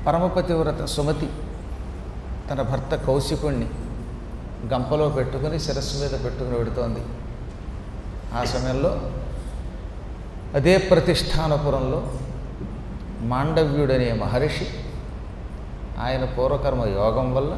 పరమపతివ్రత సుమతి తన భర్త కౌశికుణ్ణి గంపలో పెట్టుకుని శిరస్సు మీద పెట్టుకుని పెడుతోంది ఆ సమయంలో అదే ప్రతిష్టానపురంలో మాండవ్యుడనే మహర్షి ఆయన పూర్వకర్మ యోగం వల్ల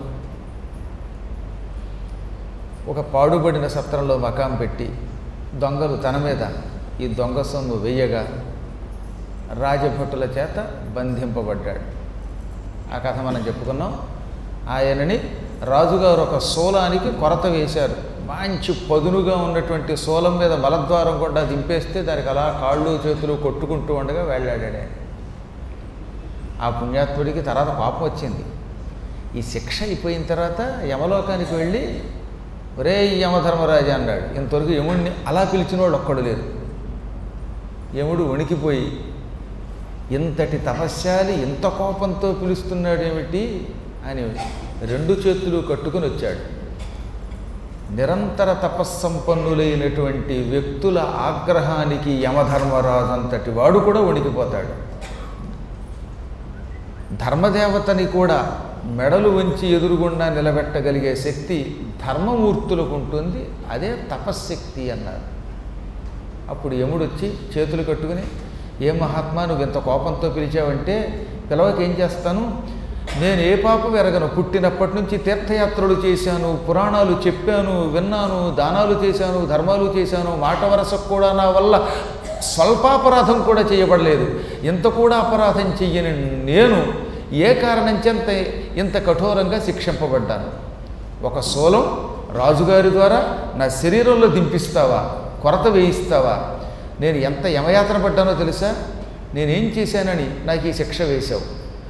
ఒక పాడుబడిన సత్రంలో మకాం పెట్టి దొంగలు తన మీద ఈ దొంగ సొమ్ము వెయ్యగా రాజభటుల చేత బంధింపబడ్డాడు ఆ కథ మనం చెప్పుకున్నాం ఆయనని రాజుగారు ఒక శూలానికి కొరత వేశారు మంచి పదునుగా ఉన్నటువంటి శూలం మీద మలద్వారం కూడా దింపేస్తే దానికి అలా కాళ్ళు చేతులు కొట్టుకుంటూ ఉండగా వెళ్ళాడాడు ఆయన ఆ పుణ్యాత్ముడికి తర్వాత పాపం వచ్చింది ఈ శిక్ష అయిపోయిన తర్వాత యమలోకానికి వెళ్ళి ఒరే యమధర్మరాజు అన్నాడు ఇంతవరకు యముడిని అలా పిలిచిన వాడు ఒక్కడు లేరు యముడు వణికిపోయి ఇంతటి తపస్యాలి ఇంత కోపంతో పిలుస్తున్నాడేమిటి అని రెండు చేతులు కట్టుకుని వచ్చాడు నిరంతర తపస్సంపన్నులైనటువంటి వ్యక్తుల ఆగ్రహానికి యమధర్మరాజు అంతటి వాడు కూడా వణికిపోతాడు ధర్మదేవతని కూడా మెడలు వంచి ఎదురుగుండా నిలబెట్టగలిగే శక్తి ధర్మమూర్తులకు ఉంటుంది అదే తపశ్శక్తి అన్నారు అప్పుడు యముడు వచ్చి చేతులు కట్టుకుని ఏ మహాత్మా నువ్వు ఇంత కోపంతో పిలిచావంటే పిలవకి ఏం చేస్తాను నేను ఏ పాపం ఎరగను పుట్టినప్పటి నుంచి తీర్థయాత్రలు చేశాను పురాణాలు చెప్పాను విన్నాను దానాలు చేశాను ధర్మాలు చేశాను మాట వరసకు కూడా నా వల్ల స్వల్పాపరాధం కూడా చేయబడలేదు ఇంత కూడా అపరాధం చెయ్యని నేను ఏ కారణం చేత ఇంత కఠోరంగా శిక్షింపబడ్డాను ఒక శూలం రాజుగారి ద్వారా నా శరీరంలో దింపిస్తావా కొరత వేయిస్తావా నేను ఎంత యమయాత్ర పడ్డానో తెలుసా నేనేం చేశానని నాకు ఈ శిక్ష వేశావు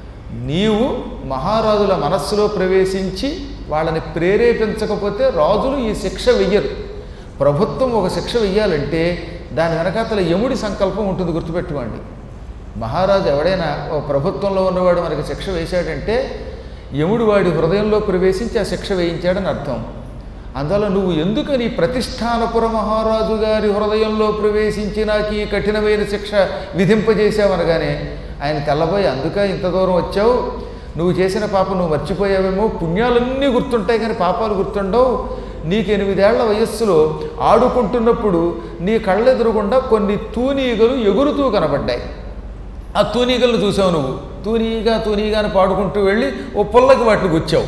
నీవు మహారాజుల మనస్సులో ప్రవేశించి వాళ్ళని ప్రేరేపించకపోతే రాజులు ఈ శిక్ష వెయ్యరు ప్రభుత్వం ఒక శిక్ష వెయ్యాలంటే దాని వెనకాతల యముడి సంకల్పం ఉంటుంది గుర్తుపెట్టుకోండి మహారాజు ఎవడైనా ఓ ప్రభుత్వంలో ఉన్నవాడు మనకి శిక్ష వేశాడంటే యముడు వాడి హృదయంలో ప్రవేశించి ఆ శిక్ష వేయించాడని అర్థం అందువల్ల నువ్వు ఎందుకని ప్రతిష్టానపుర మహారాజు గారి హృదయంలో ప్రవేశించి నాకు ఈ కఠినమైన శిక్ష విధింపజేశావనగానే ఆయన తెల్లబోయి అందుక ఇంత దూరం వచ్చావు నువ్వు చేసిన పాపం నువ్వు మర్చిపోయావేమో పుణ్యాలన్నీ గుర్తుంటాయి కానీ పాపాలు గుర్తుండవు నీకు ఎనిమిదేళ్ల వయస్సులో ఆడుకుంటున్నప్పుడు నీ కళ్ళెదురుగుండా కొన్ని తూనీగలు ఎగురుతూ కనబడ్డాయి ఆ తూనీగలను చూసావు నువ్వు తూనీగా తూనీగా అని పాడుకుంటూ వెళ్ళి ఓ పుల్లకి వాటిని గుచ్చావు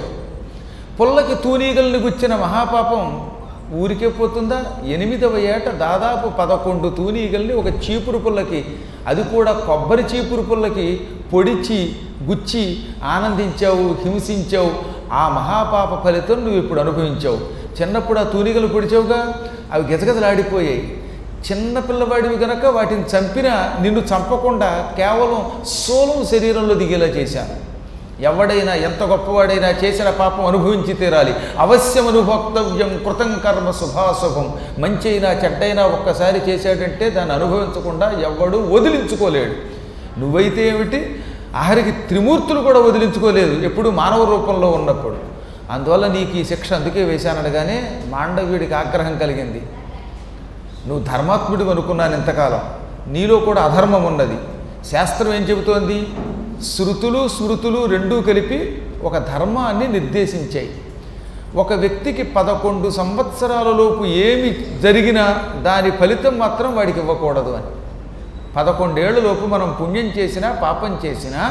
పుల్లకి తూనీగల్ని గుచ్చిన మహాపాపం ఊరికే పోతుందా ఎనిమిదవ ఏట దాదాపు పదకొండు తూనీగల్ని ఒక చీపురు పుల్లకి అది కూడా కొబ్బరి చీపురు పుల్లకి పొడిచి గుచ్చి ఆనందించావు హింసించావు ఆ మహాపాప ఫలితం నువ్వు ఇప్పుడు అనుభవించావు చిన్నప్పుడు ఆ తూనిగలు పొడిచావుగా అవి గిజగజలాడిపోయాయి చిన్న పిల్లవాడివి గనక వాటిని చంపినా నిన్ను చంపకుండా కేవలం సోలం శరీరంలో దిగేలా చేశాను ఎవడైనా ఎంత గొప్పవాడైనా చేసిన పాపం అనుభవించి తీరాలి అవశ్యం అనుభోక్తవ్యం కృతం కర్మ శుభాశుభం మంచి అయినా చెడ్డైనా ఒక్కసారి చేశాడంటే దాన్ని అనుభవించకుండా ఎవడు వదిలించుకోలేడు నువ్వైతే ఏమిటి ఆఖరికి త్రిమూర్తులు కూడా వదిలించుకోలేదు ఎప్పుడు మానవ రూపంలో ఉన్నప్పుడు అందువల్ల నీకు ఈ శిక్ష అందుకే వేశాననగానే మాండవ్యుడికి ఆగ్రహం కలిగింది నువ్వు ధర్మాత్ముడు అనుకున్నాను ఇంతకాలం నీలో కూడా అధర్మం ఉన్నది శాస్త్రం ఏం చెబుతోంది శృతులు స్మృతులు రెండూ కలిపి ఒక ధర్మాన్ని నిర్దేశించాయి ఒక వ్యక్తికి పదకొండు సంవత్సరాలలోపు ఏమి జరిగినా దాని ఫలితం మాత్రం వాడికి ఇవ్వకూడదు అని పదకొండేళ్లలోపు మనం పుణ్యం చేసినా పాపం చేసినా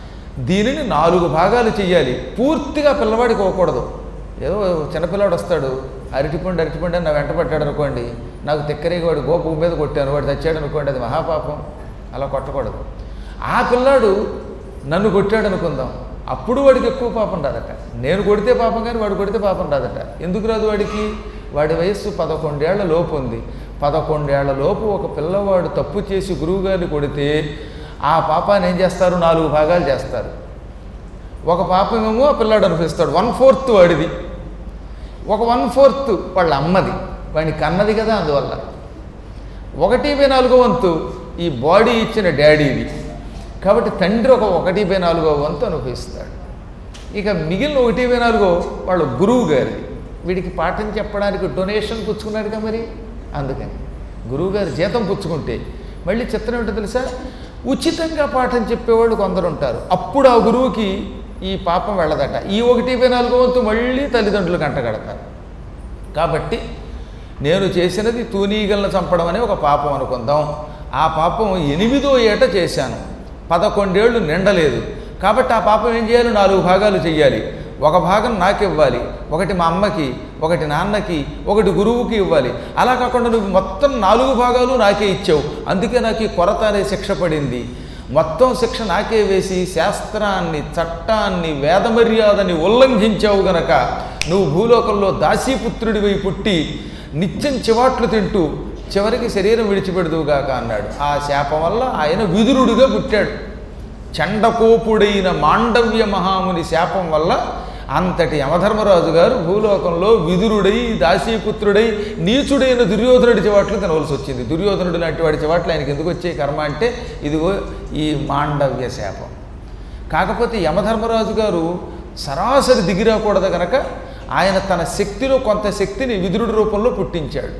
దీనిని నాలుగు భాగాలు చేయాలి పూర్తిగా పిల్లవాడికి ఇవ్వకూడదు ఏదో చిన్నపిల్లాడు వస్తాడు అరటిపండు అరటిపండు అని నా వెంట పట్టాడు అనుకోండి నాకు తిక్కరేగి వాడు గోపు మీద కొట్టాను వాడు తెచ్చాడు అనుకోండి అది మహాపాపం అలా కొట్టకూడదు ఆ పిల్లాడు నన్ను కొట్టాడు అనుకుందాం అప్పుడు వాడికి ఎక్కువ పాపం రాదట నేను కొడితే పాపం కానీ వాడు కొడితే పాపం రాదట ఎందుకు రాదు వాడికి వాడి వయస్సు పదకొండేళ్ల లోపు ఉంది పదకొండేళ్ల లోపు ఒక పిల్లవాడు తప్పు చేసి గురువుగారిని కొడితే ఆ పాపాన్ని ఏం చేస్తారు నాలుగు భాగాలు చేస్తారు ఒక పాపమేమో ఆ పిల్లాడు అనిపిస్తాడు వన్ ఫోర్త్ వాడిది ఒక వన్ ఫోర్త్ వాళ్ళ అమ్మది వాడిని కన్నది కదా అందువల్ల ఒకటి బై నాలుగో వంతు ఈ బాడీ ఇచ్చిన డాడీది కాబట్టి తండ్రి ఒక ఒకటి బై నాలుగో వంతు అనుభవిస్తాడు ఇక మిగిలిన ఒకటి బై నాలుగో వాళ్ళ గురువు గారిది వీడికి పాఠం చెప్పడానికి డొనేషన్ పుచ్చుకున్నాడుగా మరి అందుకని గురువుగారు జీతం పుచ్చుకుంటే మళ్ళీ చిత్రం ఏంటో తెలుసా ఉచితంగా పాఠం చెప్పేవాళ్ళు కొందరు ఉంటారు అప్పుడు ఆ గురువుకి ఈ పాపం వెళ్ళదట ఈ ఒకటి బై నాలుగో వంతు మళ్ళీ తల్లిదండ్రులు కంటగడతారు కాబట్టి నేను చేసినది తూనీగలను చంపడం అనే ఒక పాపం అనుకుందాం ఆ పాపం ఎనిమిదో ఏట చేశాను పదకొండేళ్ళు నిండలేదు కాబట్టి ఆ పాపం ఏం చేయాలి నాలుగు భాగాలు చెయ్యాలి ఒక భాగం నాకు ఇవ్వాలి ఒకటి మా అమ్మకి ఒకటి నాన్నకి ఒకటి గురువుకి ఇవ్వాలి అలా కాకుండా నువ్వు మొత్తం నాలుగు భాగాలు నాకే ఇచ్చావు అందుకే నాకు ఈ కొరత అనే శిక్ష పడింది మొత్తం శిక్ష నాకే వేసి శాస్త్రాన్ని చట్టాన్ని వేద మర్యాదని ఉల్లంఘించావు గనక నువ్వు భూలోకంలో దాసీపుత్రుడివై పుట్టి నిత్యం చివాట్లు తింటూ చివరికి శరీరం విడిచిపెడదువుగాక అన్నాడు ఆ శాపం వల్ల ఆయన విదురుడుగా పుట్టాడు చండకోపుడైన మాండవ్య మహాముని శాపం వల్ల అంతటి యమధర్మరాజు గారు భూలోకంలో విదురుడై దాసీపుత్రుడై నీచుడైన దుర్యోధనుడి చివాట్లు తినవలసి వచ్చింది దుర్యోధనుడు లాంటి వాడి చివాట్లు ఆయనకి ఎందుకు వచ్చే కర్మ అంటే ఇదిగో ఈ మాండవ్య శాపం కాకపోతే యమధర్మరాజు గారు సరాసరి దిగిరాకూడదు కనుక ఆయన తన శక్తిలో కొంత శక్తిని విదురుడి రూపంలో పుట్టించాడు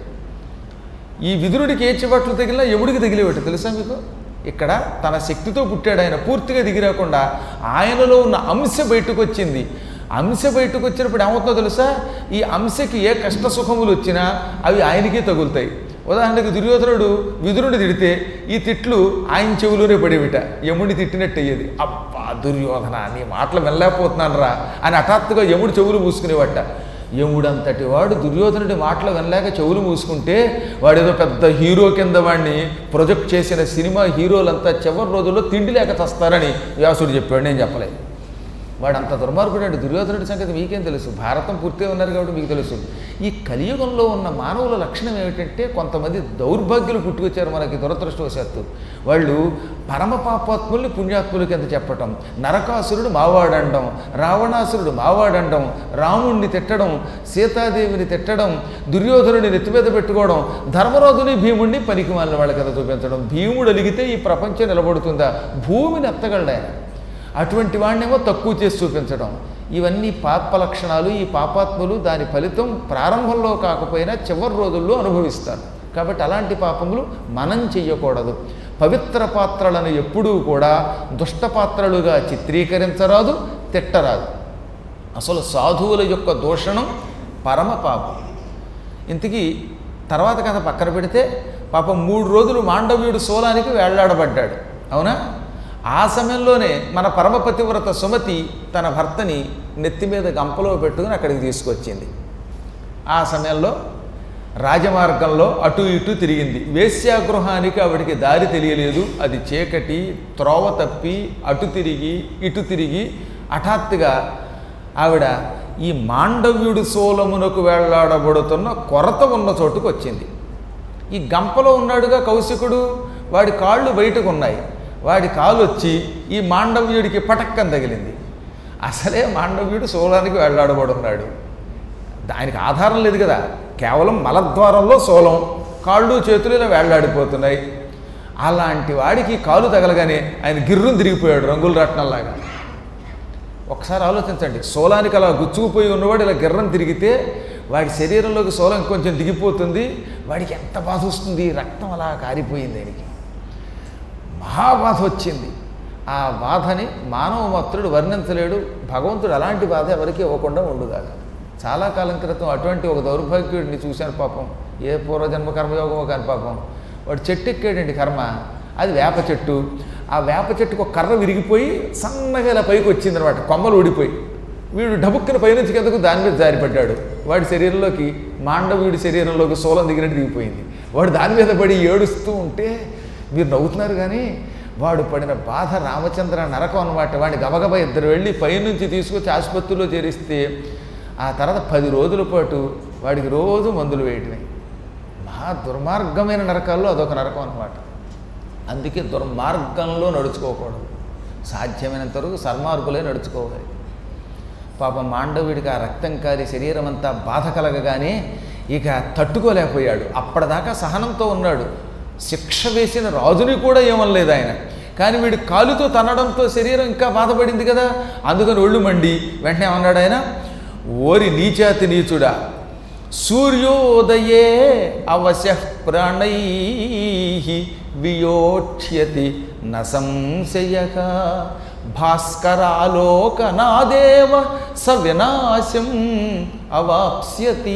ఈ విదురుడికి ఏ చివట్లు తగిలినా ఎముడికి తగిలేవాడు తెలుసా మీకు ఇక్కడ తన శక్తితో పుట్టాడు ఆయన పూర్తిగా దిగిరాకుండా ఆయనలో ఉన్న అంశ బయటకు వచ్చింది అంశ బయటకు వచ్చినప్పుడు ఏమవుతుందో తెలుసా ఈ అంశకి ఏ కష్ట సుఖములు వచ్చినా అవి ఆయనకే తగులుతాయి ఉదాహరణకి దుర్యోధనుడు విదురుని తిడితే ఈ తిట్లు ఆయన చెవులోనే పడేవిట యముడిని తిట్టినట్టు అయ్యేది అబ్బా దుర్యోధన నీ మాటలు వెళ్ళలేకపోతున్నాను రా అని హఠాత్తుగా యముడు చెవులు మూసుకునేవట యముడంతటి వాడు దుర్యోధనుడి మాటలు వినలేక చెవులు మూసుకుంటే వాడేదో పెద్ద హీరో కింద వాడిని ప్రొజెక్ట్ చేసిన సినిమా హీరోలంతా చివరి రోజుల్లో తిండి లేక తస్తారని వ్యాసుడు చెప్పాడు నేను చెప్పలేదు వాడు అంత దుర్మార్గుడు దుర్యోధనుడి సంగతి మీకేం తెలుసు భారతం పూర్తిగా ఉన్నారు కాబట్టి మీకు తెలుసు ఈ కలియుగంలో ఉన్న మానవుల లక్షణం ఏమిటంటే కొంతమంది దౌర్భాగ్యులు పుట్టుకొచ్చారు మనకి దురదృష్టవశాత్తు వాళ్ళు పరమ పాపాత్ముల్ని పుణ్యాత్ముల కింద చెప్పటం నరకాసురుడు మావాడండం రావణాసురుడు మావాడండం రాముణ్ణి తిట్టడం సీతాదేవిని తిట్టడం దుర్యోధనుడిని నెత్తి మీద పెట్టుకోవడం ధర్మరాజుని భీముడిని పనికి మాలిన వాళ్ళ కింద చూపించడం భీముడు అలిగితే ఈ ప్రపంచం నిలబడుతుందా భూమిని ఎత్తగలడు ఆయన అటువంటి వాడినేమో తక్కువ చేసి చూపించడం ఇవన్నీ పాప లక్షణాలు ఈ పాపాత్ములు దాని ఫలితం ప్రారంభంలో కాకపోయినా చివరి రోజుల్లో అనుభవిస్తారు కాబట్టి అలాంటి పాపములు మనం చెయ్యకూడదు పవిత్ర పాత్రలను ఎప్పుడూ కూడా దుష్ట పాత్రలుగా చిత్రీకరించరాదు తిట్టరాదు అసలు సాధువుల యొక్క దూషణం పరమ పాపం ఇంతకీ తర్వాత కథ పక్కన పెడితే పాపం మూడు రోజులు మాండవ్యుడు సోలానికి వేళ్లాడబడ్డాడు అవునా ఆ సమయంలోనే మన పరమపతివ్రత సుమతి తన భర్తని నెత్తి మీద గంపలో పెట్టుకుని అక్కడికి తీసుకొచ్చింది ఆ సమయంలో రాజమార్గంలో అటు ఇటు తిరిగింది వేశ్యాగృహానికి ఆవిడికి దారి తెలియలేదు అది చీకటి త్రోవ తప్పి అటు తిరిగి ఇటు తిరిగి హఠాత్తుగా ఆవిడ ఈ మాండవ్యుడి సోలమునకు వేళ్లాడబడుతున్న కొరత ఉన్న చోటుకు వచ్చింది ఈ గంపలో ఉన్నాడుగా కౌశికుడు వాడి కాళ్ళు బయటకు ఉన్నాయి వాడి కాలు వచ్చి ఈ మాండవ్యుడికి పటక్కం తగిలింది అసలే మాండవ్యుడు సోలానికి వెళ్ళాడబడున్నాడు దానికి ఆధారం లేదు కదా కేవలం మలద్వారంలో సోలం కాళ్ళు చేతులు ఇలా వేళ్లాడిపోతున్నాయి అలాంటి వాడికి కాలు తగలగానే ఆయన గిర్రం తిరిగిపోయాడు రంగుల రత్నంలాగా ఒకసారి ఆలోచించండి సోలానికి అలా గుచ్చుకుపోయి ఉన్నవాడు ఇలా గిర్రం తిరిగితే వాడి శరీరంలోకి సోలం ఇంకొంచెం దిగిపోతుంది వాడికి ఎంత బాధ వస్తుంది రక్తం అలా కారిపోయింది ఆయనకి మహాబాధ వచ్చింది ఆ బాధని మానవ మాత్రుడు వర్ణించలేడు భగవంతుడు అలాంటి బాధ ఎవరికీ ఇవ్వకుండా ఉండుగాక చాలా కాలం క్రితం అటువంటి ఒక దౌర్భాగ్యుడిని చూశాను పాపం ఏ పూర్వజన్మ కర్మయోగమో కాని పాపం వాడు చెట్టు ఎక్కాడండి కర్మ అది వేప చెట్టు ఆ వేప చెట్టుకు ఒక కర్ర విరిగిపోయి సన్నగా ఇలా పైకి వచ్చిందనమాట కొమ్మలు ఊడిపోయి వీడు డబుక్కున పైనుంచి కిందకు దాని మీద జారిపడ్డాడు వాడి శరీరంలోకి మాండవీడి శరీరంలోకి సోలం దిగినట్టు దిగిపోయింది వాడు దాని మీద పడి ఏడుస్తూ ఉంటే మీరు నవ్వుతున్నారు కానీ వాడు పడిన బాధ రామచంద్ర నరకం అనమాట వాడిని గబగబా ఇద్దరు వెళ్ళి పైనుంచి తీసుకొచ్చి ఆసుపత్రిలో చేరిస్తే ఆ తర్వాత పది రోజుల పాటు వాడికి రోజు మందులు వేయటమే మహా దుర్మార్గమైన నరకాల్లో అదొక నరకం అనమాట అందుకే దుర్మార్గంలో నడుచుకోకూడదు సాధ్యమైనంత వరకు సన్మార్గులే నడుచుకోవాలి పాపం మాండవుడికి ఆ రక్తం కారి శరీరం అంతా బాధ కలగగానే ఇక తట్టుకోలేకపోయాడు అప్పటిదాకా సహనంతో ఉన్నాడు శిక్ష వేసిన రాజుని కూడా ఏమనలేదు ఆయన కానీ వీడు కాలుతో తన్నడంతో శరీరం ఇంకా బాధపడింది కదా అందుకని ఒళ్ళు మండి వెంటనే ఏమన్నాడు ఆయన ఓరి నీచాతి నీచుడా సూర్యోదయే అవశ ప్రాణై వియోక్ష్యతి న సంశయక భాస్కరాలోకనాదేవ స వినాశం అవాప్స్యతి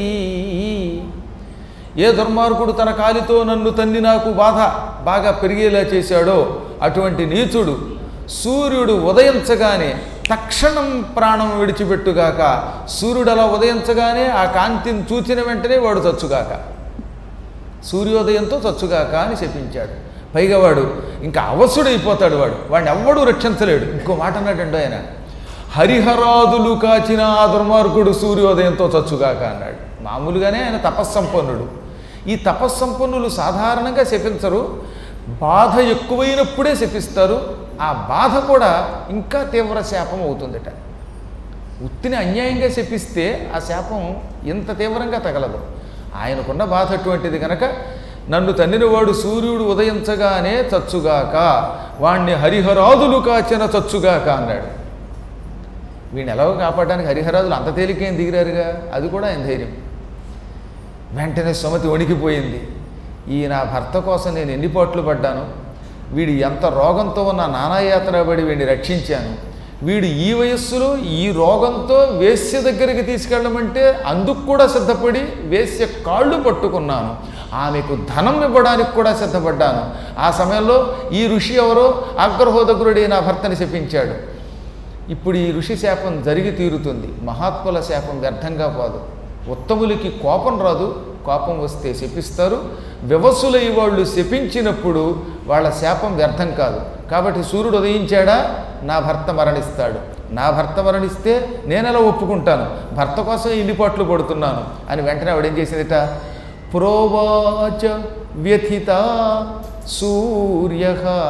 ఏ దుర్మార్గుడు తన కాలితో నన్ను తన్ని నాకు బాధ బాగా పెరిగేలా చేశాడో అటువంటి నీచుడు సూర్యుడు ఉదయించగానే తక్షణం ప్రాణం విడిచిపెట్టుగాక సూర్యుడు అలా ఉదయించగానే ఆ కాంతిని చూచిన వెంటనే వాడు చచ్చుగాక సూర్యోదయంతో చచ్చుగాక అని చెప్పించాడు పైగా వాడు ఇంకా అవసుడైపోతాడు వాడు వాడిని ఎవ్వడూ రక్షించలేడు ఇంకో మాట అన్నాడండి ఆయన హరిహరాదులు కాచిన ఆ దుర్మార్గుడు సూర్యోదయంతో చచ్చుగాక అన్నాడు మామూలుగానే ఆయన తపస్సంపన్నుడు ఈ తపస్సంపన్నులు సాధారణంగా శపించరు బాధ ఎక్కువైనప్పుడే శపిస్తారు ఆ బాధ కూడా ఇంకా తీవ్ర శాపం అవుతుందట ఉత్తిని అన్యాయంగా శపిస్తే ఆ శాపం ఇంత తీవ్రంగా తగలదు ఆయనకున్న బాధ అటువంటిది కనుక నన్ను తన్నినవాడు సూర్యుడు ఉదయించగానే చచ్చుగాక వాణ్ణి హరిహరాదులు కాచిన చచ్చుగాక అన్నాడు వీడిని ఎలాగో కాపాడడానికి హరిహరాదులు అంత తేలికేం దిగిరారుగా అది కూడా ఆయన ధైర్యం వెంటనే సుమతి వణికిపోయింది ఈ నా భర్త కోసం నేను ఎన్ని పాట్లు పడ్డాను వీడు ఎంత రోగంతో ఉన్న నానాయాత్ర పడి వీడిని రక్షించాను వీడు ఈ వయస్సులో ఈ రోగంతో వేశ్య దగ్గరికి తీసుకెళ్ళమంటే అందుకు కూడా సిద్ధపడి వేశ్య కాళ్ళు పట్టుకున్నాను ఆమెకు ధనం ఇవ్వడానికి కూడా సిద్ధపడ్డాను ఆ సమయంలో ఈ ఋషి ఎవరో అగ్రహోదగ్రుడి నా భర్తని శపించాడు ఇప్పుడు ఈ ఋషి శాపం జరిగి తీరుతుంది మహాత్ముల శాపం వ్యర్థంగా పోదు ఉత్తములకి కోపం రాదు కోపం వస్తే శపిస్తారు వివసులై వాళ్ళు శపించినప్పుడు వాళ్ళ శాపం వ్యర్థం కాదు కాబట్టి సూర్యుడు ఉదయించాడా నా భర్త మరణిస్తాడు నా భర్త మరణిస్తే నేను ఎలా ఒప్పుకుంటాను భర్త కోసం ఇన్ని పాటలు పడుతున్నాను అని వెంటనే ఆవిడేం చేసిందిట ప్రోవాచ వ్యథిత సూర్య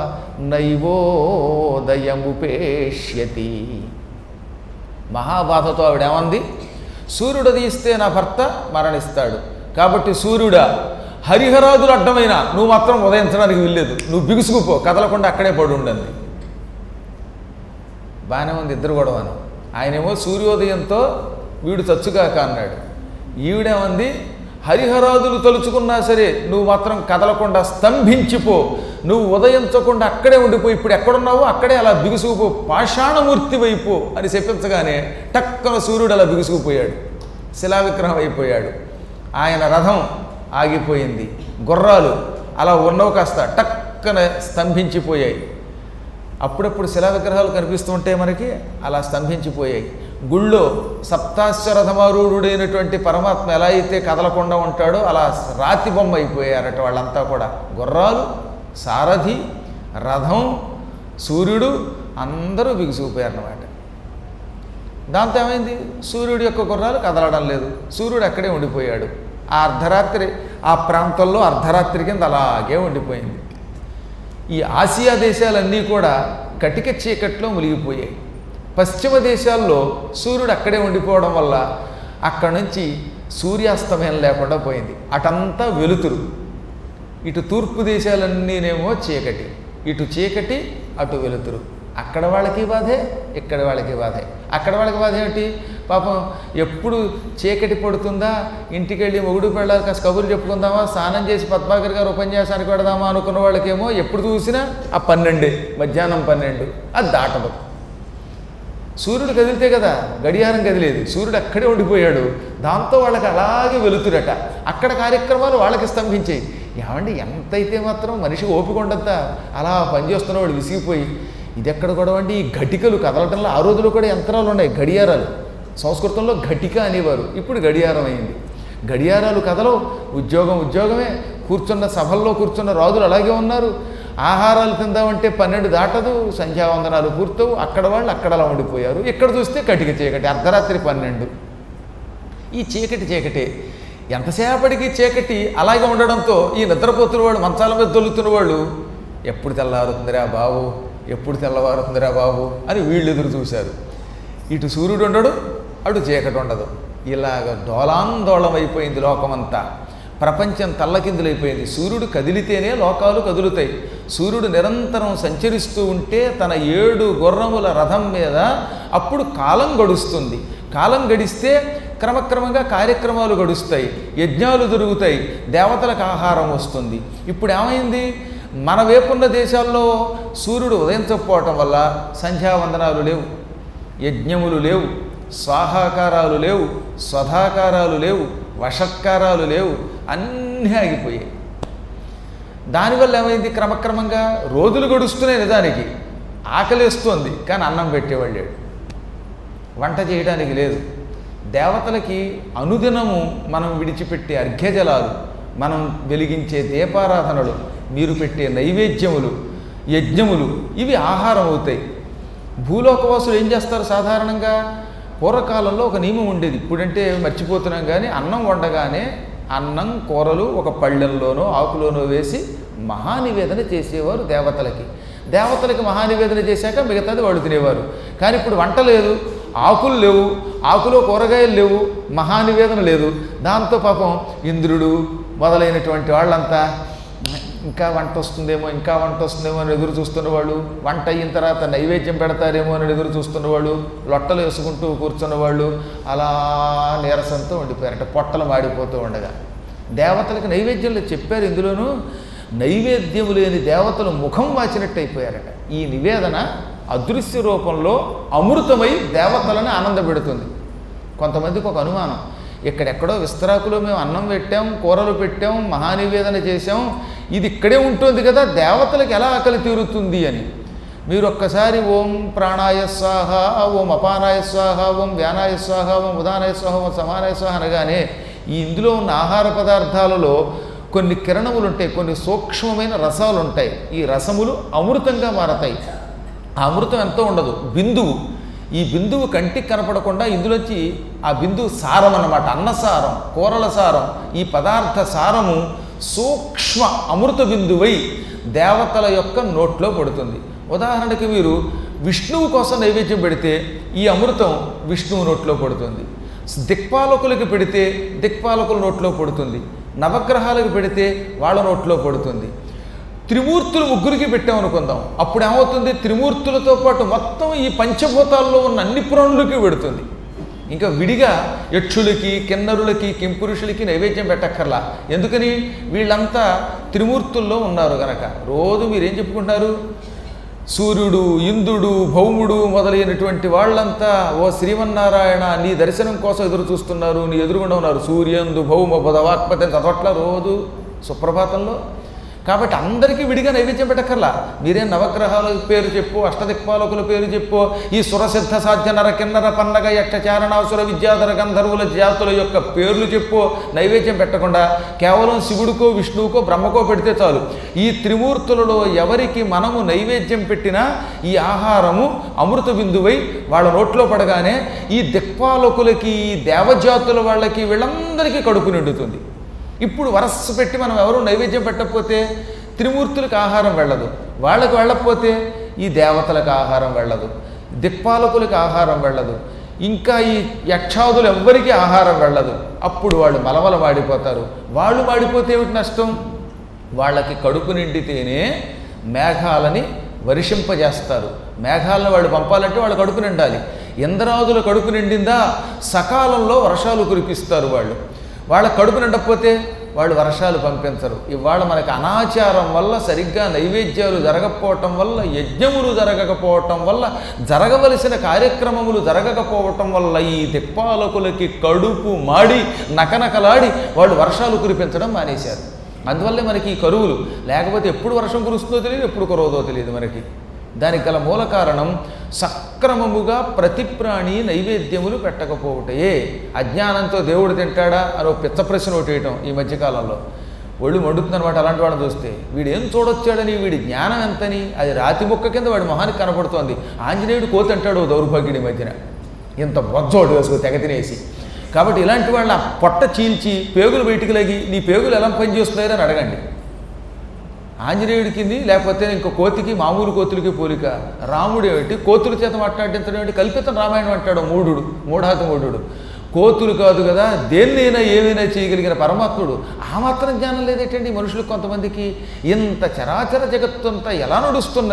నైవోదయముపేష్యతి మహాబాధతో ఆవిడేమంది సూర్యుడు ఉదయిస్తే నా భర్త మరణిస్తాడు కాబట్టి సూర్యుడా హరిహరాదులు అడ్డమైన నువ్వు మాత్రం ఉదయించడానికి వీల్లేదు నువ్వు బిగుసుకుపో కదలకుండా అక్కడే పడి ఉండండి బాగానే ఉంది ఇద్దరు గొడవను ఆయనేమో సూర్యోదయంతో వీడు చచ్చుగాక అన్నాడు ఈవిడేమంది హరిహరాదులు తలుచుకున్నా సరే నువ్వు మాత్రం కదలకుండా స్తంభించిపో నువ్వు ఉదయించకుండా అక్కడే ఉండిపోయి ఇప్పుడు ఎక్కడున్నావో అక్కడే అలా బిగుసుకుపో పాషాణమూర్తి వైపు అని చెప్పించగానే టక్కన సూర్యుడు అలా బిగుసుకుపోయాడు శిలావిగ్రహం అయిపోయాడు ఆయన రథం ఆగిపోయింది గుర్రాలు అలా ఉన్నవి కాస్త టక్కన స్తంభించిపోయాయి అప్పుడప్పుడు శిలా విగ్రహాలు కనిపిస్తూ ఉంటే మనకి అలా స్తంభించిపోయాయి గుళ్ళో సప్తాశ్వరథమారూఢుడైనటువంటి పరమాత్మ ఎలా అయితే కదలకుండా ఉంటాడో అలా రాతి బొమ్మ అయిపోయారట వాళ్ళంతా కూడా గుర్రాలు సారథి రథం సూర్యుడు అందరూ బిగుసుకుపోయారన్నమాట దాంతో ఏమైంది సూర్యుడి యొక్క గుర్రాలు కదలడం లేదు సూర్యుడు అక్కడే ఉండిపోయాడు ఆ అర్ధరాత్రి ఆ ప్రాంతంలో అర్ధరాత్రి కింద అలాగే ఉండిపోయింది ఈ ఆసియా దేశాలన్నీ కూడా కటిక చీకట్లో మునిగిపోయాయి పశ్చిమ దేశాల్లో సూర్యుడు అక్కడే ఉండిపోవడం వల్ల అక్కడి నుంచి సూర్యాస్తమయం లేకుండా పోయింది అటంతా వెలుతురు ఇటు తూర్పు దేశాలన్నీనేమో చీకటి ఇటు చీకటి అటు వెలుతురు అక్కడ వాళ్ళకి బాధే ఇక్కడ వాళ్ళకి బాధే అక్కడ వాళ్ళకి బాధ ఏమిటి పాపం ఎప్పుడు చీకటి పడుతుందా ఇంటికి వెళ్ళి మొగుడు పెళ్ళాలి కాస్త కబుర్లు చెప్పుకుందామా స్నానం చేసి పద్మాకర్ గారు ఉపన్యాసానికి పెడదామా అనుకున్న వాళ్ళకేమో ఎప్పుడు చూసినా ఆ పన్నెండే మధ్యాహ్నం పన్నెండు అది దాటదు సూర్యుడు కదిలితే కదా గడియారం కదిలేదు సూర్యుడు అక్కడే ఉండిపోయాడు దాంతో వాళ్ళకి అలాగే వెలుతురట అక్కడ కార్యక్రమాలు వాళ్ళకి స్తంభించాయి ఏమండి ఎంతైతే మాత్రం మనిషికి ఓపిక ఉండద్దా అలా పనిచేస్తున్న వాడు విసిగిపోయి ఇది ఎక్కడ గొడవ అండి ఈ ఘటికలు కదలటంలో ఆ రోజుల్లో కూడా యంత్రాలు ఉన్నాయి గడియారాలు సంస్కృతంలో ఘటిక అనేవారు ఇప్పుడు గడియారం అయింది గడియారాలు కదలవు ఉద్యోగం ఉద్యోగమే కూర్చున్న సభల్లో కూర్చున్న రాజులు అలాగే ఉన్నారు ఆహారాలు తిందామంటే పన్నెండు దాటదు సంధ్యావందనాలు పూర్తవు అక్కడ వాళ్ళు అక్కడ అలా ఉండిపోయారు ఇక్కడ చూస్తే కటిక చీకటి అర్ధరాత్రి పన్నెండు ఈ చీకటి చీకటే ఎంతసేపటికి చీకటి అలాగే ఉండడంతో ఈ నిద్రపోతున్న వాళ్ళు మంచాల మీద దొల్లుతున్న వాళ్ళు ఎప్పుడు తెల్లారుతుందిరా బాబు ఎప్పుడు తెల్లవారుతుందిరా బాబు అని వీళ్ళు ఎదురు చూశారు ఇటు సూర్యుడు ఉండడు అటు చీకటి ఉండదు ఇలాగ డోలాందోళం అయిపోయింది లోకమంతా ప్రపంచం తల్లకిందులైపోయింది సూర్యుడు కదిలితేనే లోకాలు కదులుతాయి సూర్యుడు నిరంతరం సంచరిస్తూ ఉంటే తన ఏడు గుర్రముల రథం మీద అప్పుడు కాలం గడుస్తుంది కాలం గడిస్తే క్రమక్రమంగా కార్యక్రమాలు గడుస్తాయి యజ్ఞాలు జరుగుతాయి దేవతలకు ఆహారం వస్తుంది ఇప్పుడు ఏమైంది మన వైపున్న దేశాల్లో సూర్యుడు ఉదయించకపోవటం వల్ల సంధ్యావందనాలు లేవు యజ్ఞములు లేవు స్వాహాకారాలు లేవు స్వధాకారాలు లేవు వషత్కారాలు లేవు అన్నీ ఆగిపోయాయి దానివల్ల ఏమైంది క్రమక్రమంగా రోజులు గడుస్తున్నాయి నిజానికి ఆకలేస్తోంది కానీ అన్నం పెట్టేవాళ్ళు లేడు వంట చేయడానికి లేదు దేవతలకి అనుదినము మనం విడిచిపెట్టే అర్ఘ్యజలాలు మనం వెలిగించే దీపారాధనలు మీరు పెట్టే నైవేద్యములు యజ్ఞములు ఇవి ఆహారం అవుతాయి భూలోకవాసులు ఏం చేస్తారు సాధారణంగా పూర్వకాలంలో ఒక నియమం ఉండేది ఇప్పుడంటే మర్చిపోతున్నాం కానీ అన్నం వండగానే అన్నం కూరలు ఒక పళ్ళెంలోనో ఆకులోనో వేసి మహానివేదన చేసేవారు దేవతలకి దేవతలకి మహానివేదన చేశాక మిగతాది వాళ్ళు తినేవారు కానీ ఇప్పుడు వంట లేదు ఆకులు లేవు ఆకులో కూరగాయలు లేవు మహానివేదన లేదు దాంతో పాపం ఇంద్రుడు మొదలైనటువంటి వాళ్ళంతా ఇంకా వంట వస్తుందేమో ఇంకా వంట వస్తుందేమో అని ఎదురు చూస్తున్నవాళ్ళు వంట అయిన తర్వాత నైవేద్యం పెడతారేమో అని ఎదురు చూస్తున్నవాళ్ళు లొట్టలు వేసుకుంటూ కూర్చున్నవాళ్ళు అలా నీరసంతో ఉండిపోయారట పొట్టలు మాడిపోతూ ఉండగా దేవతలకు నైవేద్యంలో చెప్పారు ఇందులోనూ నైవేద్యము లేని దేవతలు ముఖం వాచినట్టు అయిపోయారట ఈ నివేదన అదృశ్య రూపంలో అమృతమై దేవతలను ఆనందపెడుతుంది కొంతమందికి ఒక అనుమానం ఇక్కడెక్కడో విస్తరాకులో మేము అన్నం పెట్టాం కూరలు పెట్టాం మహానివేదన చేశాం ఇది ఇక్కడే ఉంటుంది కదా దేవతలకు ఎలా ఆకలి తీరుతుంది అని మీరు ఒక్కసారి ఓం ప్రాణాయ స్వాహ ఓం అపానాయ స్వాహ ఓం వ్యానాయ స్వాహ ఓం ఉదానాయ స్వాహ ఓం సమానాయ స్వాహ అనగానే ఈ ఇందులో ఉన్న ఆహార పదార్థాలలో కొన్ని కిరణములు ఉంటాయి కొన్ని సూక్ష్మమైన రసాలు ఉంటాయి ఈ రసములు అమృతంగా మారతాయి ఆ అమృతం ఎంతో ఉండదు బిందువు ఈ బిందువు కంటికి కనపడకుండా ఇందులోంచి ఆ బిందువు సారం అన్నమాట అన్నసారం కూరల సారం ఈ పదార్థ సారము సూక్ష్మ అమృత బిందువై దేవతల యొక్క నోట్లో పడుతుంది ఉదాహరణకి మీరు విష్ణువు కోసం నైవేద్యం పెడితే ఈ అమృతం విష్ణువు నోట్లో పడుతుంది దిక్పాలకులకి పెడితే దిక్పాలకుల నోట్లో పడుతుంది నవగ్రహాలకు పెడితే వాళ్ళ నోట్లో పడుతుంది త్రిమూర్తులు ముగ్గురికి పెట్టామనుకుందాం అప్పుడు ఏమవుతుంది త్రిమూర్తులతో పాటు మొత్తం ఈ పంచభూతాల్లో ఉన్న అన్ని ప్రాణులకి పెడుతుంది ఇంకా విడిగా యక్షులకి కిన్నరులకి కింపురుషులకి నైవేద్యం పెట్టక్కర్లా ఎందుకని వీళ్ళంతా త్రిమూర్తుల్లో ఉన్నారు గనక రోజు మీరేం చెప్పుకుంటారు సూర్యుడు ఇంద్రుడు భౌముడు మొదలైనటువంటి వాళ్ళంతా ఓ శ్రీమన్నారాయణ నీ దర్శనం కోసం ఎదురు చూస్తున్నారు నీ ఎదురుగుండా ఉన్నారు సూర్యందు భౌమ బుధవాత్మతి చదవట్ల రోజు సుప్రభాతంలో కాబట్టి అందరికీ విడిగా నైవేద్యం పెట్టక్కర్లా మీరే నవగ్రహాల పేరు చెప్పు అష్టదిక్పాలకుల పేరు చెప్పు ఈ సురసిద్ధ సాధ్య నర కిన్నర పన్నగ యక్ష చారణాసుర విద్యాధర గంధర్వుల జాతుల యొక్క పేర్లు చెప్పు నైవేద్యం పెట్టకుండా కేవలం శివుడికో విష్ణువుకో బ్రహ్మకో పెడితే చాలు ఈ త్రిమూర్తులలో ఎవరికి మనము నైవేద్యం పెట్టినా ఈ ఆహారము అమృత బిందువై వాళ్ళ నోట్లో పడగానే ఈ దిక్పాలకులకి ఈ దేవజాతుల వాళ్ళకి వీళ్ళందరికీ కడుపు నిండుతుంది ఇప్పుడు వరస్సు పెట్టి మనం ఎవరు నైవేద్యం పెట్టకపోతే త్రిమూర్తులకు ఆహారం వెళ్ళదు వాళ్ళకు వెళ్ళకపోతే ఈ దేవతలకు ఆహారం వెళ్ళదు దిక్పాలకులకు ఆహారం వెళ్ళదు ఇంకా ఈ యక్షాదులు ఎవ్వరికీ ఆహారం వెళ్ళదు అప్పుడు వాళ్ళు మలమల వాడిపోతారు వాళ్ళు వాడిపోతే ఏమిటి నష్టం వాళ్ళకి కడుపు నిండితేనే మేఘాలని వర్షింపజేస్తారు మేఘాలను వాళ్ళు పంపాలంటే వాళ్ళు కడుపు నిండాలి ఇంద్రాదుల కడుపు నిండిందా సకాలంలో వర్షాలు కురిపిస్తారు వాళ్ళు వాళ్ళ కడుపు నిండకపోతే వాళ్ళు వర్షాలు పంపించరు ఇవాళ మనకి అనాచారం వల్ల సరిగ్గా నైవేద్యాలు జరగకపోవటం వల్ల యజ్ఞములు జరగకపోవటం వల్ల జరగవలసిన కార్యక్రమములు జరగకపోవటం వల్ల ఈ దిక్పాలకులకి కడుపు మాడి నకనకలాడి వాళ్ళు వర్షాలు కురిపించడం మానేశారు అందువల్లే మనకి ఈ కరువులు లేకపోతే ఎప్పుడు వర్షం కురుస్తుందో తెలియదు ఎప్పుడు కురవదో తెలియదు మనకి దానికి గల మూల కారణం సక్రమముగా ప్రతి ప్రాణి నైవేద్యములు పెట్టకపోవటయే అజ్ఞానంతో దేవుడు తింటాడా అని ఒక పిచ్చ ప్రశ్న ఒకటి వేయటం ఈ మధ్యకాలంలో ఒళ్ళు మండుతుందన్నమాట అలాంటి వాళ్ళని చూస్తే వీడు ఏం చూడొచ్చాడని వీడి జ్ఞానం ఎంతని అది రాతి ముక్క కింద వాడి మొహానికి కనపడుతోంది ఆంజనేయుడు కోతి అంటాడు ఓ దౌర్భాగ్యుడి మధ్యన ఇంత బొజ్జోడు వేసుకో తెగ తినేసి కాబట్టి ఇలాంటి వాళ్ళ పొట్ట చీల్చి పేగులు బయటికి లాగి నీ పేగులు ఎలా పనిచేస్తున్నాయని అని అడగండి ఆంజనేయుడికి లేకపోతే ఇంకో కోతికి మామూలు కోతులకి పోలిక రాముడు ఏమిటి కోతుల చేత మాట్లాడించడం ఏమిటి కల్పితం రామాయణం అంటాడు మూఢుడు మూఢాతి మూఢుడు కోతులు కాదు కదా దేన్నైనా ఏమైనా చేయగలిగిన పరమాత్ముడు ఆ మాత్రం జ్ఞానం లేదేటండి మనుషులకు కొంతమందికి ఇంత చరాచర జగత్తంతా ఎలా నడుస్తున్నది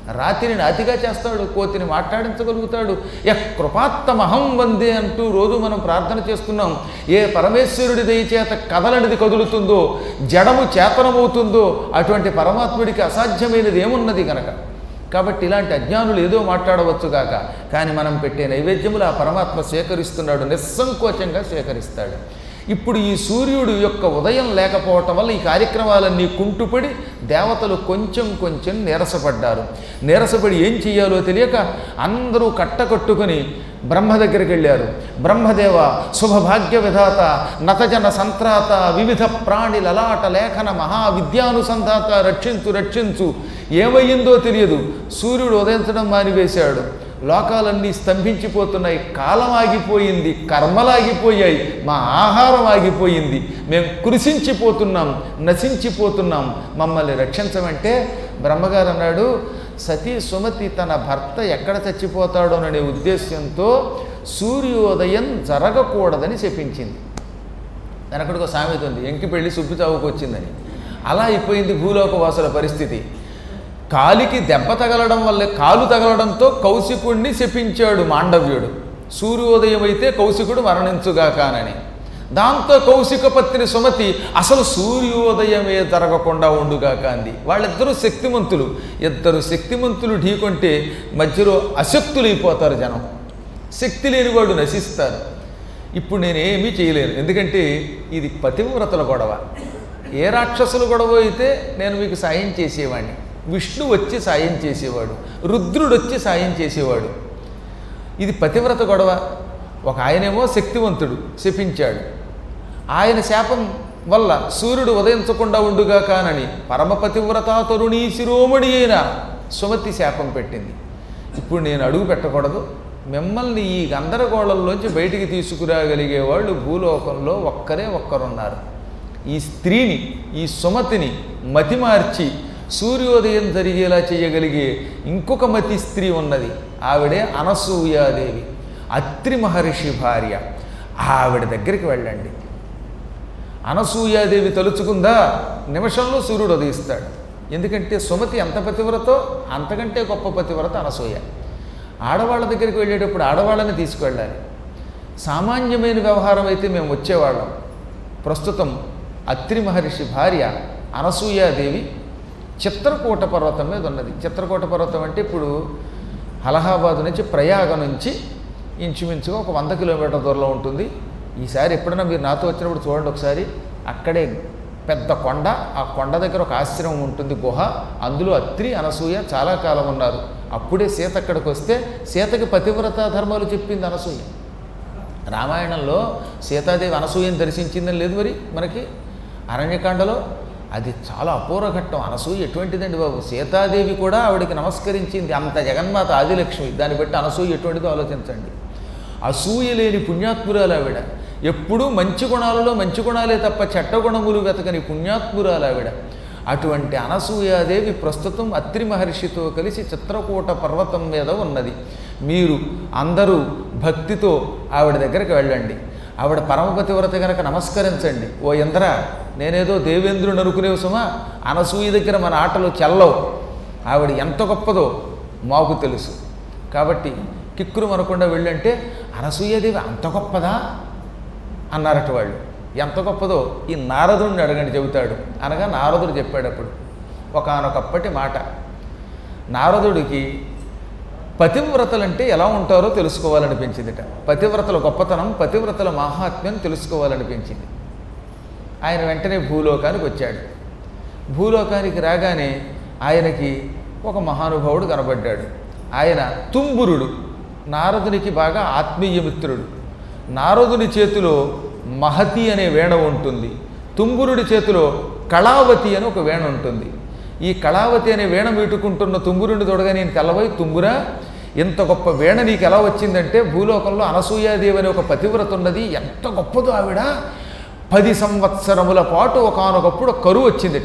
రాతిని అతిగా చేస్తాడు కోతిని మాట్లాడించగలుగుతాడు యః కృపాత్తమహం వందే అంటూ రోజు మనం ప్రార్థన చేస్తున్నాం ఏ పరమేశ్వరుడి దయ చేత కదలనిది కదులుతుందో జడము చేతనమవుతుందో అటువంటి పరమాత్ముడికి అసాధ్యమైనది ఏమున్నది కనుక కాబట్టి ఇలాంటి అజ్ఞానులు ఏదో మాట్లాడవచ్చు గాక కానీ మనం పెట్టే నైవేద్యములు ఆ పరమాత్మ స్వీకరిస్తున్నాడు నిస్సంకోచంగా స్వీకరిస్తాడు ఇప్పుడు ఈ సూర్యుడు యొక్క ఉదయం లేకపోవటం వల్ల ఈ కార్యక్రమాలన్నీ కుంటుపడి దేవతలు కొంచెం కొంచెం నీరసపడ్డారు నీరసపడి ఏం చెయ్యాలో తెలియక అందరూ కట్టకట్టుకుని బ్రహ్మ దగ్గరికి వెళ్ళారు బ్రహ్మదేవ శుభభాగ్య విధాత నతజన సంత్రాత వివిధ ప్రాణి లలాట లేఖన మహావిద్యానుసంధాత రక్షించు రక్షించు ఏమయ్యిందో తెలియదు సూర్యుడు ఉదయించడం మానివేశాడు లోకాలన్నీ స్తంభించిపోతున్నాయి కాలం ఆగిపోయింది కర్మలాగిపోయాయి మా ఆహారం ఆగిపోయింది మేము కృషించిపోతున్నాం నశించిపోతున్నాం మమ్మల్ని రక్షించమంటే బ్రహ్మగారు అన్నాడు సతీ సుమతి తన భర్త ఎక్కడ చచ్చిపోతాడోననే ఉద్దేశ్యంతో సూర్యోదయం జరగకూడదని చెప్పించింది వెనకడికి ఒక సామెత ఉంది ఎంకి పెళ్లి సుబ్బు చావుకు వచ్చిందని అలా అయిపోయింది భూలోక వాసుల పరిస్థితి కాలికి దెబ్బ తగలడం వల్ల కాలు తగలడంతో కౌశికుణ్ణి శపించాడు మాండవ్యుడు సూర్యోదయం అయితే కౌశికుడు మరణించుగాకానని దాంతో కౌశిక పత్ని సుమతి అసలు సూర్యోదయమే జరగకుండా ఉండుగాక అంది వాళ్ళిద్దరూ శక్తిమంతులు ఇద్దరు శక్తిమంతులు ఢీకొంటే మధ్యలో అశక్తులైపోతారు జనం శక్తి లేనివాడు నశిస్తారు ఇప్పుడు నేనేమీ చేయలేను ఎందుకంటే ఇది పతివ్రతల గొడవ ఏ రాక్షసుల గొడవ అయితే నేను మీకు సాయం చేసేవాడిని విష్ణు వచ్చి సాయం చేసేవాడు రుద్రుడు వచ్చి సాయం చేసేవాడు ఇది పతివ్రత గొడవ ఒక ఆయనేమో శక్తివంతుడు శపించాడు ఆయన శాపం వల్ల సూర్యుడు ఉదయించకుండా ఉండుగా కానని పరమపతివ్రత తరుణీ శిరోమణి అయిన సుమతి శాపం పెట్టింది ఇప్పుడు నేను అడుగు పెట్టకూడదు మిమ్మల్ని ఈ గందరగోళంలోంచి బయటికి తీసుకురాగలిగే వాళ్ళు భూలోకంలో ఒక్కరే ఒక్కరున్నారు ఈ స్త్రీని ఈ సుమతిని మతిమార్చి సూర్యోదయం జరిగేలా చేయగలిగే ఇంకొక మతి స్త్రీ ఉన్నది ఆవిడే అనసూయాదేవి అత్రి మహర్షి భార్య ఆవిడ దగ్గరికి వెళ్ళండి అనసూయాదేవి తలుచుకుందా నిమిషంలో సూర్యుడు ఉదయిస్తాడు ఎందుకంటే సుమతి ఎంత పతివ్రతో అంతకంటే గొప్ప పతివ్రత అనసూయ ఆడవాళ్ళ దగ్గరికి వెళ్ళేటప్పుడు ఆడవాళ్ళని తీసుకువెళ్ళాలి సామాన్యమైన వ్యవహారం అయితే మేము వచ్చేవాళ్ళం ప్రస్తుతం అత్రి మహర్షి భార్య అనసూయాదేవి చిత్రకూట పర్వతం మీద ఉన్నది చిత్రకూట పర్వతం అంటే ఇప్పుడు అలహాబాద్ నుంచి ప్రయాగ నుంచి ఇంచుమించుగా ఒక వంద కిలోమీటర్ దూరంలో ఉంటుంది ఈసారి ఎప్పుడైనా మీరు నాతో వచ్చినప్పుడు చూడండి ఒకసారి అక్కడే పెద్ద కొండ ఆ కొండ దగ్గర ఒక ఆశ్రమం ఉంటుంది గుహ అందులో అత్రి అనసూయ చాలా కాలం ఉన్నారు అప్పుడే సీత అక్కడికి వస్తే సీతకి పతివ్రత ధర్మాలు చెప్పింది అనసూయ రామాయణంలో సీతాదేవి అనసూయని దర్శించిందని లేదు మరి మనకి అరణ్యకాండలో అది చాలా అపూర్వ ఘట్టం అనసూయ ఎటువంటిదండి బాబు సీతాదేవి కూడా ఆవిడకి నమస్కరించింది అంత జగన్మాత ఆదిలక్ష్మి దాన్ని బట్టి అనసూయ ఎటువంటిదో ఆలోచించండి అసూయ లేని పుణ్యాత్మురాలు ఆవిడ ఎప్పుడూ మంచి గుణాలలో మంచి గుణాలే తప్ప చెడ్డ గుణములు వెతకని పుణ్యాత్మురాలు ఆవిడ అటువంటి అనసూయాదేవి ప్రస్తుతం అత్రి మహర్షితో కలిసి చిత్రకూట పర్వతం మీద ఉన్నది మీరు అందరూ భక్తితో ఆవిడ దగ్గరికి వెళ్ళండి ఆవిడ పరమపతివ్రత కనుక నమస్కరించండి ఓ ఇంద్ర నేనేదో దేవేంద్రుని అనుకునేవు సుమా అనసూయ దగ్గర మన ఆటలు చెల్లవు ఆవిడ ఎంత గొప్పదో మాకు తెలుసు కాబట్టి కిక్కురు మనకుండా వెళ్ళంటే అనసూయదేవి అంత గొప్పదా అన్నారట వాళ్ళు ఎంత గొప్పదో ఈ నారదుడిని అడగండి చెబుతాడు అనగా నారదుడు చెప్పాడు అప్పుడు ఒకనొకప్పటి మాట నారదుడికి పతివ్రతలంటే ఎలా ఉంటారో తెలుసుకోవాలనిపించిందిట పతివ్రతల గొప్పతనం పతివ్రతల మహాత్మ్యం తెలుసుకోవాలనిపించింది ఆయన వెంటనే భూలోకానికి వచ్చాడు భూలోకానికి రాగానే ఆయనకి ఒక మహానుభావుడు కనబడ్డాడు ఆయన తుంబురుడు నారదునికి బాగా ఆత్మీయ మిత్రుడు నారదుని చేతిలో మహతి అనే వేణ ఉంటుంది తుంబురుడి చేతిలో కళావతి అని ఒక వేణ ఉంటుంది ఈ కళావతి అనే వీణ మీటుకుంటున్న తుంబురుని తొడగా నేను తెల్లబోయి తుంబురా ఇంత గొప్ప వీణ నీకు ఎలా వచ్చిందంటే భూలోకంలో అనసూయాదేవి అనే ఒక పతివ్రత ఉన్నది ఎంత గొప్పదో ఆవిడ పది సంవత్సరముల పాటు ఒకనొకప్పుడు కరువు వచ్చిందిట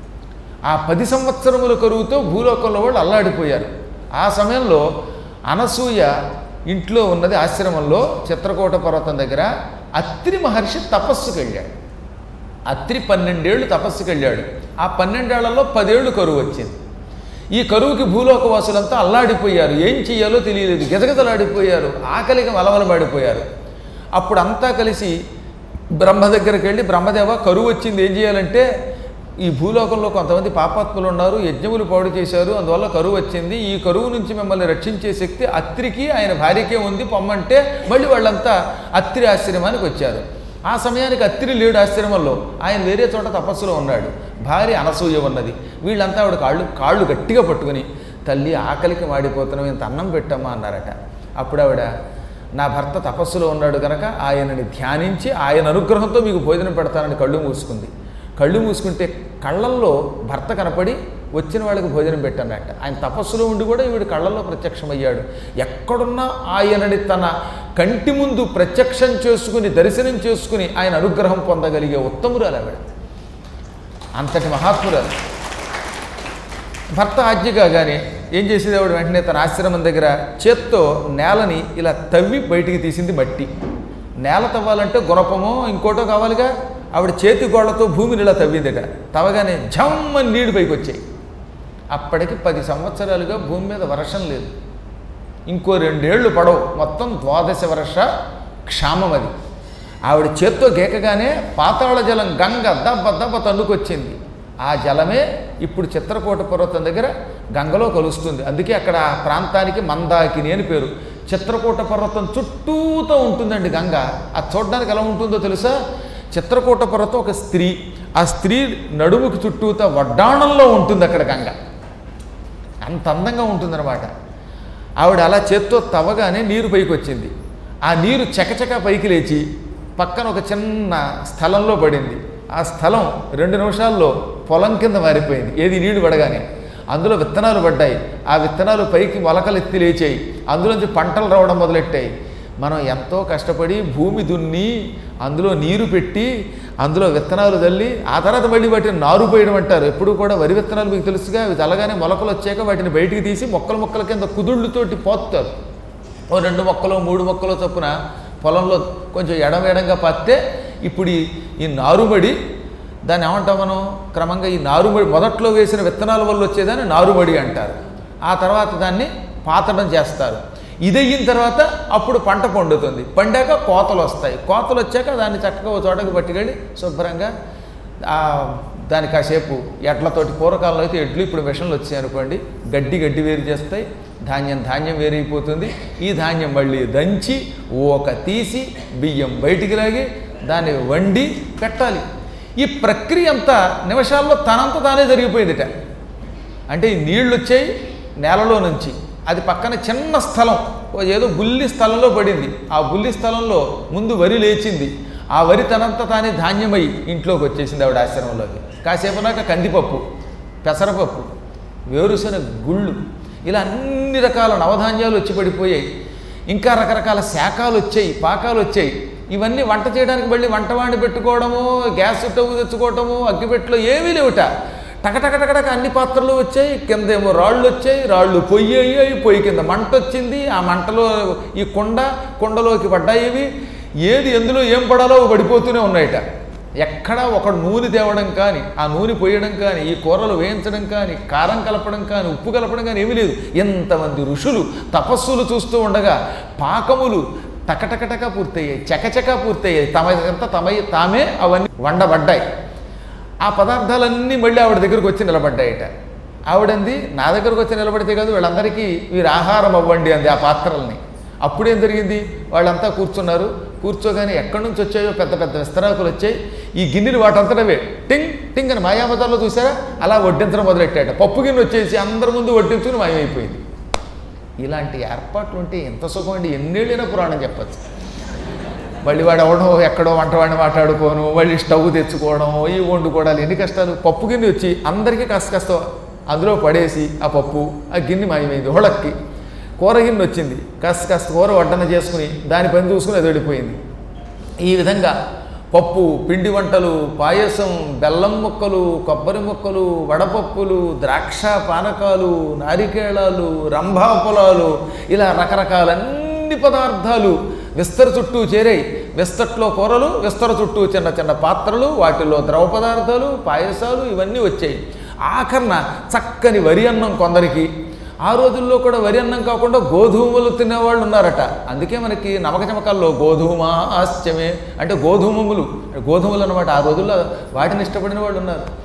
ఆ పది సంవత్సరముల కరువుతో భూలోకంలో వాళ్ళు అల్లాడిపోయారు ఆ సమయంలో అనసూయ ఇంట్లో ఉన్నది ఆశ్రమంలో చిత్రకూట పర్వతం దగ్గర అత్రి మహర్షి తపస్సుకి వెళ్ళాడు అత్రి పన్నెండేళ్ళు తపస్సుకి వెళ్ళాడు ఆ పన్నెండేళ్లలో పదేళ్ళు కరువు వచ్చింది ఈ కరువుకి భూలోకవాసులంతా అల్లాడిపోయారు ఏం చెయ్యాలో తెలియలేదు గిజగిజలాడిపోయారు ఆకలికి మలమలబడిపోయారు అప్పుడు అంతా కలిసి బ్రహ్మ దగ్గరికి వెళ్ళి బ్రహ్మదేవ కరువు వచ్చింది ఏం చేయాలంటే ఈ భూలోకంలో కొంతమంది పాపాత్ములు ఉన్నారు యజ్ఞములు పాడు చేశారు అందువల్ల కరువు వచ్చింది ఈ కరువు నుంచి మిమ్మల్ని రక్షించే శక్తి అత్రికి ఆయన భార్యకే ఉంది పొమ్మంటే మళ్ళీ వాళ్ళంతా అత్రి ఆశ్రమానికి వచ్చారు ఆ సమయానికి అత్తిరి లేడు ఆశ్రమంలో ఆయన వేరే చోట తపస్సులో ఉన్నాడు భార్య అనసూయ ఉన్నది వీళ్ళంతా ఆవిడ కాళ్ళు కాళ్ళు గట్టిగా పట్టుకుని తల్లి ఆకలికి మాడిపోతున్నాం ఇంత అన్నం పెట్టమ్మా అన్నారట అప్పుడు ఆవిడ నా భర్త తపస్సులో ఉన్నాడు కనుక ఆయనని ధ్యానించి ఆయన అనుగ్రహంతో మీకు భోజనం పెడతానని కళ్ళు మూసుకుంది కళ్ళు మూసుకుంటే కళ్ళల్లో భర్త కనపడి వచ్చిన వాళ్ళకి భోజనం పెట్టన్నట్ట ఆయన తపస్సులో ఉండి కూడా ఈవిడ కళ్ళల్లో ప్రత్యక్షమయ్యాడు ఎక్కడున్నా ఆయనని తన కంటి ముందు ప్రత్యక్షం చేసుకుని దర్శనం చేసుకుని ఆయన అనుగ్రహం పొందగలిగే ఉత్తమురాలు ఆవిడ అంతటి మహాత్మురాలు భర్త ఆజ్ఞ కాగానే ఏం చేసేది ఆవిడ వెంటనే తన ఆశ్రమం దగ్గర చేత్తో నేలని ఇలా తవ్వి బయటికి తీసింది మట్టి నేల తవ్వాలంటే గుణపమో ఇంకోటో కావాలిగా ఆవిడ చేతి గోళ్లతో భూమిని ఇలా తవ్విందట తవ్వగానే జమ్మని నీళ్లు పైకి వచ్చాయి అప్పటికి పది సంవత్సరాలుగా భూమి మీద వర్షం లేదు ఇంకో రెండేళ్లు పడవు మొత్తం ద్వాదశ వర్ష క్షామం అది ఆవిడ చేత్తో గీకగానే పాతాళ జలం గంగ దబ్బ దబ్బ తన్నుకొచ్చింది ఆ జలమే ఇప్పుడు చిత్రకూట పర్వతం దగ్గర గంగలో కలుస్తుంది అందుకే అక్కడ ఆ ప్రాంతానికి మందాకిని అని పేరు చిత్రకూట పర్వతం చుట్టూతో ఉంటుందండి గంగ అది చూడడానికి ఎలా ఉంటుందో తెలుసా చిత్రకూట పర్వతం ఒక స్త్రీ ఆ స్త్రీ నడుముకి చుట్టూతో వడ్డాణంలో ఉంటుంది అక్కడ గంగ అంత అందంగా ఉంటుందన్నమాట ఆవిడ అలా చేత్తో తవ్వగానే నీరు పైకి వచ్చింది ఆ నీరు చకచక పైకి లేచి పక్కన ఒక చిన్న స్థలంలో పడింది ఆ స్థలం రెండు నిమిషాల్లో పొలం కింద మారిపోయింది ఏది నీళ్లు పడగానే అందులో విత్తనాలు పడ్డాయి ఆ విత్తనాలు పైకి మొలకలు ఎత్తి లేచాయి అందులోంచి పంటలు రావడం మొదలెట్టాయి మనం ఎంతో కష్టపడి భూమి దున్ని అందులో నీరు పెట్టి అందులో విత్తనాలు చల్లి ఆ తర్వాత మళ్ళీ వాటిని నారు పోయడం అంటారు ఎప్పుడు కూడా వరి విత్తనాలు మీకు తెలుసుగా అవి చల్లగానే మొలకలు వచ్చాక వాటిని బయటికి తీసి మొక్కల మొక్కల కింద కుదుళ్ళతోటి పోస్తారు ఓ రెండు మొక్కలు మూడు మొక్కలు చొప్పున పొలంలో కొంచెం ఎడమేడంగా పత్తే ఇప్పుడు ఈ ఈ నారుమడి దాన్ని ఏమంటాం మనం క్రమంగా ఈ నారుమడి మొదట్లో వేసిన విత్తనాల వల్ల వచ్చేదాన్ని నారుమడి అంటారు ఆ తర్వాత దాన్ని పాతడం చేస్తారు ఇది అయిన తర్వాత అప్పుడు పంట పండుతుంది పండాక కోతలు వస్తాయి కోతలు వచ్చాక దాన్ని చక్కగా ఒక చోటకి పట్టుకెళ్ళి శుభ్రంగా ఆ దాని కాసేపు ఎడ్లతోటి పూర్వకాలంలో అయితే ఎడ్లు ఇప్పుడు మిషన్లు వచ్చాయి అనుకోండి గడ్డి గడ్డి వేరు చేస్తాయి ధాన్యం ధాన్యం వేరైపోతుంది ఈ ధాన్యం మళ్ళీ దంచి ఓక తీసి బియ్యం బయటికి లాగి దాన్ని వండి పెట్టాలి ఈ ప్రక్రియ అంతా నిమిషాల్లో తనంత తానే జరిగిపోయిందిట అంటే ఈ నీళ్ళు వచ్చాయి నేలలో నుంచి అది పక్కన చిన్న స్థలం ఓ ఏదో బుల్లి స్థలంలో పడింది ఆ బుల్లి స్థలంలో ముందు వరి లేచింది ఆ వరి తనంత తానే ధాన్యమై ఇంట్లోకి వచ్చేసింది ఆవిడ ఆశ్రమంలోకి కాసేపు నాక కందిపప్పు పెసరపప్పు వేరుశనగ గుళ్ళు ఇలా అన్ని రకాల నవధాన్యాలు వచ్చి పడిపోయాయి ఇంకా రకరకాల శాఖలు వచ్చాయి పాకాలు వచ్చాయి ఇవన్నీ వంట చేయడానికి మళ్ళీ వంటవాణి పెట్టుకోవడము గ్యాస్ స్టవ్ తెచ్చుకోవటము అగ్గిపెట్టెలో ఏమీ లేవుట టకటకటకటక అన్ని పాత్రలు వచ్చాయి కింద ఏమో రాళ్ళు వచ్చాయి రాళ్ళు పొయ్యి అయ్యాయి పొయ్యి కింద మంట వచ్చింది ఆ మంటలో ఈ కుండ కుండలోకి పడ్డాయి ఇవి ఏది ఎందులో ఏం పడాలో అవి పడిపోతూనే ఉన్నాయట ఎక్కడా ఒక నూనె తేవడం కానీ ఆ నూనె పోయడం కానీ ఈ కూరలు వేయించడం కానీ కారం కలపడం కానీ ఉప్పు కలపడం కానీ ఏమీ లేదు ఎంతమంది ఋషులు తపస్సులు చూస్తూ ఉండగా పాకములు టకటకటక పూర్తయ్యాయి చకచక పూర్తయ్యాయి తమ అంతా తమ తామే అవన్నీ వండబడ్డాయి ఆ పదార్థాలన్నీ మళ్ళీ ఆవిడ దగ్గరకు వచ్చి నిలబడ్డాయట ఆవిడంది నా దగ్గరకు వచ్చి నిలబడితే కాదు వీళ్ళందరికీ వీరు ఆహారం అవ్వండి అంది ఆ పాత్రల్ని అప్పుడేం జరిగింది వాళ్ళంతా కూర్చున్నారు కూర్చోగానే ఎక్కడి నుంచి వచ్చాయో పెద్ద పెద్ద విస్తరాకులు వచ్చాయి ఈ గిన్నెలు వాటంతటవే టింగ్ టింగ్ అని మాయాబజార్లో చూసారా అలా వడ్డించడం మొదలెట్టాట పప్పు గిన్నె వచ్చేసి అందరి ముందు వడ్డించుకుని మాయమైపోయింది ఇలాంటి ఏర్పాట్లు ఉంటే ఎంత సుఖం అండి ఎన్నేళ్ళైనా పురాణం చెప్పచ్చు మళ్ళీ వాడు ఎవడో ఎక్కడో వంటవాడిని మాట్లాడుకోను మళ్ళీ స్టవ్ తెచ్చుకోవడం ఈ వండుకోవడాలు ఎన్ని కష్టాలు పప్పు గిన్నె వచ్చి అందరికీ కాస్త కాస్త అందులో పడేసి ఆ పప్పు ఆ గిన్నె మాయమైంది హోళక్కి కూర గిన్నె వచ్చింది కాస్త కాస్త కూర వడ్డన చేసుకుని దాని పని చూసుకుని అది వెళ్ళిపోయింది ఈ విధంగా పప్పు పిండి వంటలు పాయసం బెల్లం ముక్కలు కొబ్బరి ముక్కలు వడపప్పులు ద్రాక్ష పానకాలు నారికేళాలు రంభా పొలాలు ఇలా రకరకాలన్ని పదార్థాలు విస్తర చుట్టూ చేరాయి విస్తట్లో కూరలు విస్తర చుట్టూ చిన్న చిన్న పాత్రలు వాటిలో ద్రవ పదార్థాలు పాయసాలు ఇవన్నీ వచ్చాయి ఆఖరణ చక్కని వరి అన్నం కొందరికి ఆ రోజుల్లో కూడా వరి అన్నం కాకుండా గోధుమలు తినేవాళ్ళు ఉన్నారట అందుకే మనకి నమక చమకాల్లో గోధుమ ఆశ్చమే అంటే గోధుమములు గోధుమలు అనమాట ఆ రోజుల్లో వాటిని ఇష్టపడిన వాళ్ళు ఉన్నారు